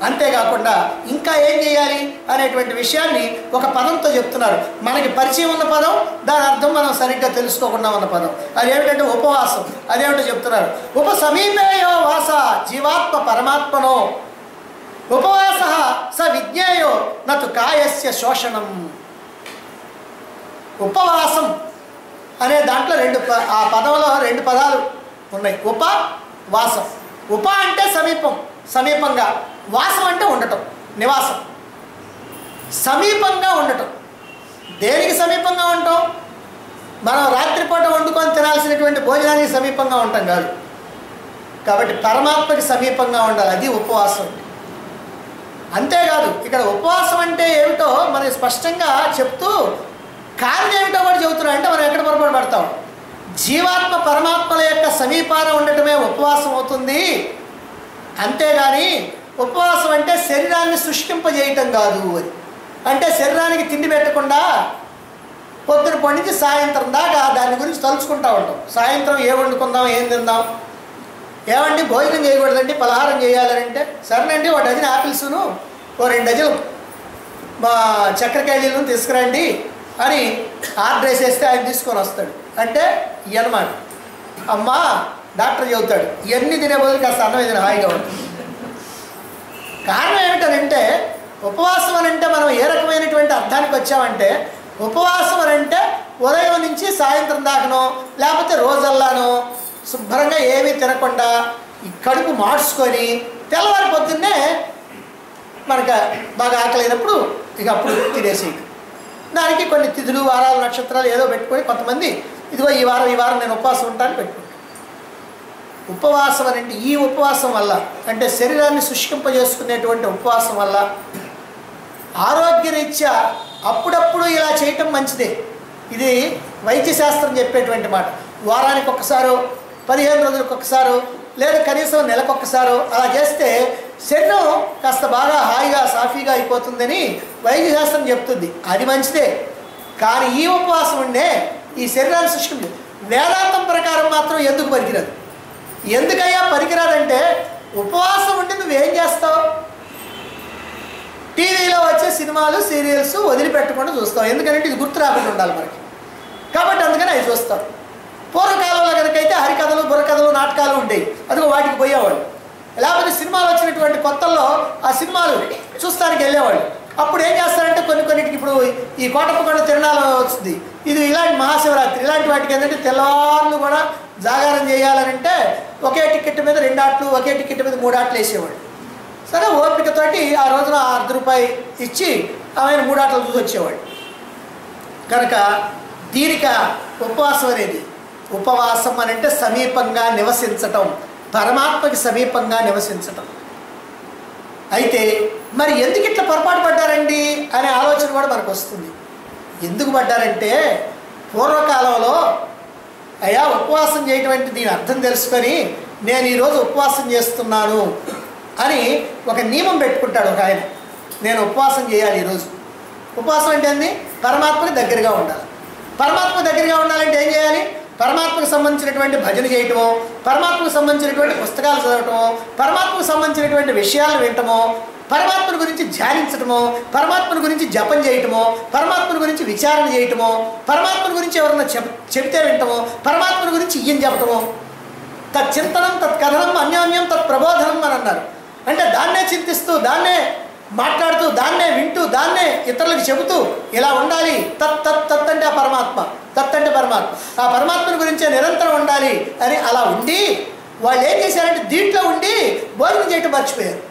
అంతేకాకుండా ఇంకా ఏం చేయాలి అనేటువంటి విషయాన్ని ఒక పదంతో చెప్తున్నారు మనకి పరిచయం ఉన్న పదం దాని అర్థం మనం సరిగ్గా తెలుసుకోకుండా ఉన్న పదం అదేమిటంటే ఉపవాసం అదేమిటో చెప్తున్నారు ఉప సమీపేయో వాస జీవాత్మ పరమాత్మనో ఉపవాస స విజ్ఞేయో నతు కాయస్య శోషణం ఉపవాసం అనే దాంట్లో రెండు ప- ఆ పదంలో రెండు పదాలు ఉన్నాయి ఉప వాసం ఉప అంటే సమీపం సమీపంగా వాసం అంటే ఉండటం నివాసం సమీపంగా ఉండటం దేనికి సమీపంగా ఉంటాం మనం రాత్రిపూట వండుకొని తినాల్సినటువంటి భోజనానికి సమీపంగా ఉంటాం కాదు కాబట్టి పరమాత్మకి సమీపంగా ఉండాలి అది ఉపవాసం అంటే అంతేకాదు ఇక్కడ ఉపవాసం అంటే ఏమిటో మనకి స్పష్టంగా చెప్తూ కారణం ఏమిటో కూడా చెబుతున్నాడు అంటే మనం ఎక్కడ పొరపాటు పడతాం జీవాత్మ పరమాత్మల యొక్క సమీపాన ఉండటమే ఉపవాసం అవుతుంది అంతేగాని ఉపవాసం అంటే శరీరాన్ని శుష్కింపజేయటం కాదు అని అంటే శరీరానికి తిండి పెట్టకుండా పొద్దున పొడి నుంచి సాయంత్రం దాకా దాని గురించి తలుచుకుంటా ఉంటాం సాయంత్రం ఏ వండుకుందాం ఏం తిందాం ఏమండి భోజనం చేయకూడదండి పలహారం చేయాలంటే సరేనండి ఒక డజన్ యాపిల్స్ను ఓ రెండు డజన్లు మా చక్కెరకాయలను తీసుకురండి అని ఆర్డర్ వేసేస్తే ఆయన తీసుకొని వస్తాడు అంటే ఇవన్నమాట అమ్మా డాక్టర్ చెబుతాడు ఇవన్నీ తినే బదులు కాస్త అన్నం ఏదైనా హాయిగా ఉంటుంది కారణం ఏమిటనంటే ఉపవాసం అని అంటే మనం ఏ రకమైనటువంటి అర్థానికి వచ్చామంటే ఉపవాసం అని అంటే ఉదయం నుంచి సాయంత్రం దాకానో లేకపోతే రోజల్లానో శుభ్రంగా ఏమీ తినకుండా ఈ కడుపు మార్చుకొని తెల్లవారి పొద్దున్నే మనకు బాగా ఆకలినప్పుడు ఇక అప్పుడు తినేసి దానికి కొన్ని తిథులు వారాలు నక్షత్రాలు ఏదో పెట్టుకొని కొంతమంది ఇదిగో ఈ వారం ఈ వారం నేను ఉపవాసం ఉంటాను పెట్టుకుంటాను ఉపవాసం అని అంటే ఈ ఉపవాసం వల్ల అంటే శరీరాన్ని శుష్కింపజేసుకునేటువంటి ఉపవాసం వల్ల ఆరోగ్యరీత్యా అప్పుడప్పుడు ఇలా చేయటం మంచిదే ఇది వైద్య శాస్త్రం చెప్పేటువంటి మాట వారానికి ఒక్కసారో పదిహేను రోజులకు ఒకసారో లేదా కనీసం నెలకొకసారో అలా చేస్తే శరీరం కాస్త బాగా హాయిగా సాఫీగా అయిపోతుందని వైద్య శాస్త్రం చెప్తుంది అది మంచిదే కానీ ఈ ఉపవాసం ఉండే ఈ శరీరాన్ని శుష్కం వేదాంతం ప్రకారం మాత్రం ఎందుకు పనికిరాదు ఎందుకయ్యా పనికిరాదంటే ఉపవాసం ఉండి నువ్వేం చేస్తావు టీవీలో వచ్చే సినిమాలు సీరియల్స్ వదిలిపెట్టకుండా చూస్తాం ఎందుకంటే ఇది గుర్తు రాకుండా ఉండాలి మనకి కాబట్టి అందుకని అవి చూస్తాం పూర్వకాలంలో కనుకైతే హరికథలు బుర్రకథలు నాటకాలు ఉండేవి అదిగో వాటికి పోయేవాళ్ళు లేకపోతే సినిమాలు వచ్చినటువంటి కొత్తల్లో ఆ సినిమాలు చూస్తానికి వెళ్ళేవాళ్ళు అప్పుడు ఏం చేస్తారంటే కొన్ని కొన్నిటికి ఇప్పుడు ఈ కోటప్పకొండ తిరణాలు వస్తుంది ఇది ఇలాంటి మహాశివరాత్రి ఇలాంటి వాటికి ఏంటంటే తెల్లవారులు కూడా జాగారం చేయాలనంటే ఒకే టికెట్ మీద రెండు ఆటలు ఒకే టికెట్ మీద మూడు ఆటలు వేసేవాళ్ళు సరే ఓపికతోటి ఆ రోజున ఆ అర్ధ రూపాయి ఇచ్చి ఆయన మూడు ఆటలు చూసి వచ్చేవాడు కనుక దీనిక ఉపవాసం అనేది ఉపవాసం అని అంటే సమీపంగా నివసించటం పరమాత్మకి సమీపంగా నివసించటం అయితే మరి ఎందుకు ఇట్లా పొరపాటు పడ్డారండి అనే ఆలోచన కూడా మనకు వస్తుంది ఎందుకు పడ్డారంటే పూర్వకాలంలో అయ్యా ఉపవాసం చేయటం అంటే దీని అర్థం తెలుసుకొని నేను ఈరోజు ఉపవాసం చేస్తున్నాను అని ఒక నియమం పెట్టుకుంటాడు ఒక ఆయన నేను ఉపవాసం చేయాలి ఈరోజు ఉపవాసం అంటే ఏంది పరమాత్మకి దగ్గరగా ఉండాలి పరమాత్మ దగ్గరగా ఉండాలంటే ఏం చేయాలి పరమాత్మకు సంబంధించినటువంటి భజన చేయటమో పరమాత్మకు సంబంధించినటువంటి పుస్తకాలు చదవటమో పరమాత్మకు సంబంధించినటువంటి విషయాలు వినటమో పరమాత్మను గురించి ధ్యానించటమో పరమాత్మను గురించి జపం చేయటమో పరమాత్మను గురించి విచారణ చేయటమో పరమాత్మను గురించి ఎవరన్నా చెప్ చెబితే వింటమో పరమాత్మను గురించి ఇయ్యం చెప్పటమో తచ్చింతనం తత్కథనం అన్యోన్యం తత్ ప్రబోధనం అని అన్నారు అంటే దాన్నే చింతిస్తూ దాన్నే మాట్లాడుతూ దాన్నే వింటూ దాన్నే ఇతరులకు చెబుతూ ఇలా ఉండాలి తత్ తత్ తత్ అంటే ఆ పరమాత్మ తత్ అంటే పరమాత్మ ఆ పరమాత్మని గురించే నిరంతరం ఉండాలి అని అలా ఉండి వాళ్ళు ఏం చేశారంటే దీంట్లో ఉండి భోజనం చేయటం మర్చిపోయారు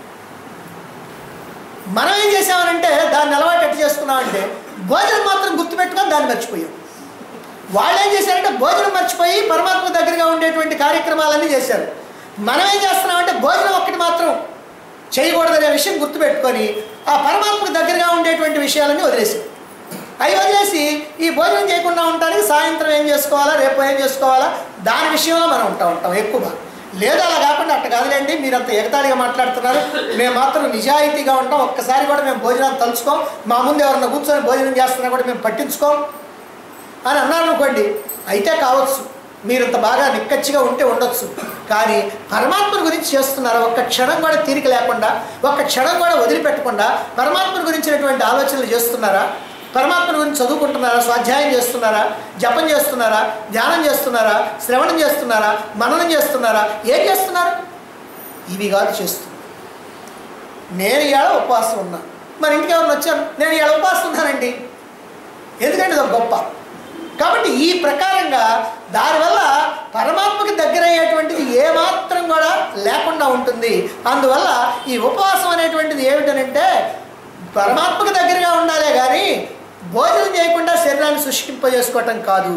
మనం ఏం చేసామనంటే దాన్ని అలవాటు ఎట్టు చేసుకున్నామంటే భోజనం మాత్రం గుర్తుపెట్టుకొని దాన్ని మర్చిపోయాం వాళ్ళు ఏం చేశారంటే భోజనం మర్చిపోయి పరమాత్మ దగ్గరగా ఉండేటువంటి కార్యక్రమాలన్నీ చేశారు మనం ఏం చేస్తున్నామంటే భోజనం ఒక్కటి మాత్రం చేయకూడదనే విషయం గుర్తుపెట్టుకొని ఆ పరమాత్మకు దగ్గరగా ఉండేటువంటి విషయాలన్నీ వదిలేసి అవి వదిలేసి ఈ భోజనం చేయకుండా ఉండడానికి సాయంత్రం ఏం చేసుకోవాలా రేపు ఏం చేసుకోవాలా దాని విషయంలో మనం ఉంటా ఉంటాం ఎక్కువగా లేదు అలా కాకుండా అట్ట కాదులేండి మీరు అంత ఎగతాళిగా మాట్లాడుతున్నారు మేము మాత్రం నిజాయితీగా ఉంటాం ఒక్కసారి కూడా మేము భోజనాలు తలుచుకోం మా ముందు ఎవరన్నా కూర్చొని భోజనం చేస్తున్నా కూడా మేము పట్టించుకోం అని అన్నారు అనుకోండి అయితే కావచ్చు మీరు ఇంత బాగా నిక్కచ్చిగా ఉంటే ఉండొచ్చు కానీ పరమాత్మను గురించి చేస్తున్నారు ఒక్క క్షణం కూడా తీరిక లేకుండా ఒక్క క్షణం కూడా వదిలిపెట్టకుండా పరమాత్మను గురించినటువంటి ఆలోచనలు చేస్తున్నారా పరమాత్మను గురించి చదువుకుంటున్నారా స్వాధ్యాయం చేస్తున్నారా జపం చేస్తున్నారా ధ్యానం చేస్తున్నారా శ్రవణం చేస్తున్నారా మననం చేస్తున్నారా ఏం చేస్తున్నారు ఇవి కాదు చేస్తున్నారు నేను ఇవాళ ఉపవాసం ఉన్నా మరి ఇంటికి ఎవరిని వచ్చాను నేను ఇవాళ ఉపవాసం ఉన్నానండి ఎందుకంటే ఇది ఒక గొప్ప కాబట్టి ఈ ప్రకారంగా దానివల్ల పరమాత్మకి దగ్గర అయ్యేటువంటిది ఏమాత్రం కూడా లేకుండా ఉంటుంది అందువల్ల ఈ ఉపవాసం అనేటువంటిది ఏమిటనంటే పరమాత్మకు దగ్గరగా ఉండాలే కానీ భోజనం చేయకుండా శరీరాన్ని శుష్కింపజేసుకోవటం కాదు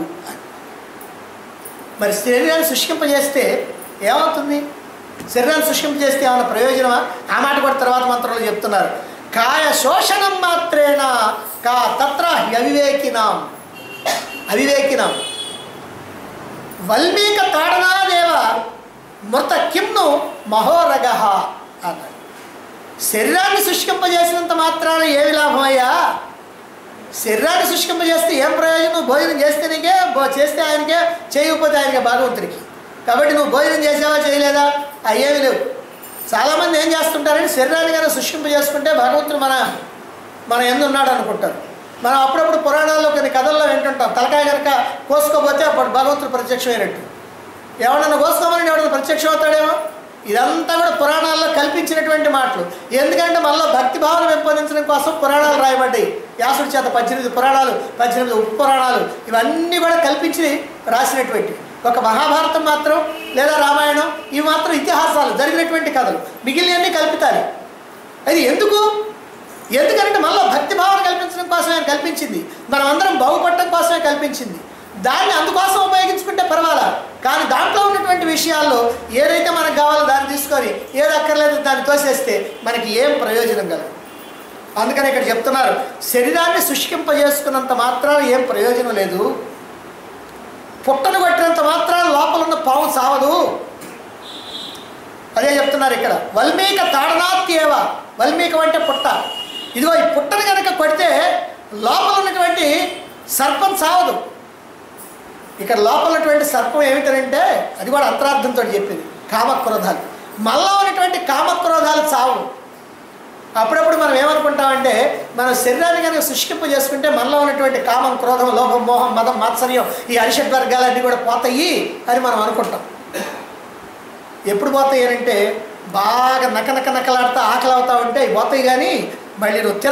మరి శరీరాన్ని శుష్కింపజేస్తే ఏమవుతుంది శరీరాన్ని శుష్కింపజేస్తే ఏమైనా ప్రయోజనమా ఆ మాట కూడా తర్వాత మంత్రంలో చెప్తున్నారు కాయ శోషణం మాత్రేణ కా తత్ర అవివేకినాం అవివేకినాం వల్మీక తాడనాదేవ మృత కిమ్ను మహోరగ అన్నాడు శరీరాన్ని శుష్కింపజేసినంత మాత్రాన ఏమి లాభమయ్యా శరీరాన్ని శుష్కింపజేస్తే ఏం ప్రయోజనం భోజనం చేస్తే నీకే భో- చేస్తే ఆయనకే చేయకపోతే ఆయనకే భగవంతుడికి కాబట్టి నువ్వు భోజనం చేసావా చేయలేదా అయ్యేవి లేవు చాలామంది ఏం చేస్తుంటారంటే శరీరాన్ని కనుక శుష్కింపజేసుకుంటే భగవంతుడు మన మన ఎందు ఉన్నాడు అనుకుంటారు మనం అప్పుడప్పుడు పురాణాల్లో కొన్ని కథల్లో వింటుంటాం తలకాయ కనుక కోసుకోపోతే అప్పుడు భగవంతుడు ప్రత్యక్షమైనట్టు ఎవడన్నా కోసుకోమని ఎవడన్నా ప్రత్యక్షం అవుతాడేమో ఇదంతా కూడా పురాణాల్లో కల్పించినటువంటి మాటలు ఎందుకంటే మళ్ళీ భక్తి భావన పెంపొందించడం కోసం పురాణాలు రాయబడ్డాయి వ్యాసుడి చేత పద్దెనిమిది పురాణాలు పద్దెనిమిది ఉప పురాణాలు ఇవన్నీ కూడా కల్పించి రాసినటువంటి ఒక మహాభారతం మాత్రం లేదా రామాయణం ఇవి మాత్రం ఇతిహాసాలు జరిగినటువంటి కథలు మిగిలినవన్నీ కల్పితాలి అది ఎందుకు ఎందుకంటే మళ్ళీ భక్తి భావన కల్పించడం కోసమే ఆయన కల్పించింది మనం అందరం బాగుపడటం కోసమే కల్పించింది దాన్ని అందుకోసం ఉపయోగించుకుంటే పర్వాలా కానీ దాంట్లో ఉన్నటువంటి విషయాల్లో ఏదైతే మనకు కావాలో దాన్ని తీసుకొని ఏది అక్కర్లేదు దాన్ని తోసేస్తే మనకి ఏం ప్రయోజనం కలదు అందుకని ఇక్కడ చెప్తున్నారు శరీరాన్ని శుష్కింపజేసుకున్నంత మాత్రాన ఏం ప్రయోజనం లేదు పుట్టను కొట్టినంత మాత్రాన లోపల ఉన్న పాము సావదు అదే చెప్తున్నారు ఇక్కడ వల్మీక తాడనాత్యేవ వల్మీకం అంటే పుట్ట ఇదిగో ఈ పుట్టను కనుక కొడితే లోపల ఉన్నటువంటి సర్పం సావదు ఇక్కడ లోపల ఉన్నటువంటి సర్పం ఏమిటంటే అది కూడా అంతరార్థంతో చెప్పింది కామక్రోధాలు మళ్ళా ఉన్నటువంటి కామక్రోధాలు చావు అప్పుడప్పుడు మనం ఏమనుకుంటామంటే మన శరీరాన్ని కనుక శుష్కింప చేసుకుంటే మనలో ఉన్నటువంటి కామం క్రోధం లోభం మోహం మదం మాత్సర్యం ఈ అరిషడ్ వర్గాలన్నీ కూడా పోతాయి అని మనం అనుకుంటాం ఎప్పుడు పోతాయి అంటే బాగా నక నక నకలాడుతూ ఆకలి అవుతా ఉంటే అవి పోతాయి కానీ మళ్ళీ నువ్వు తిన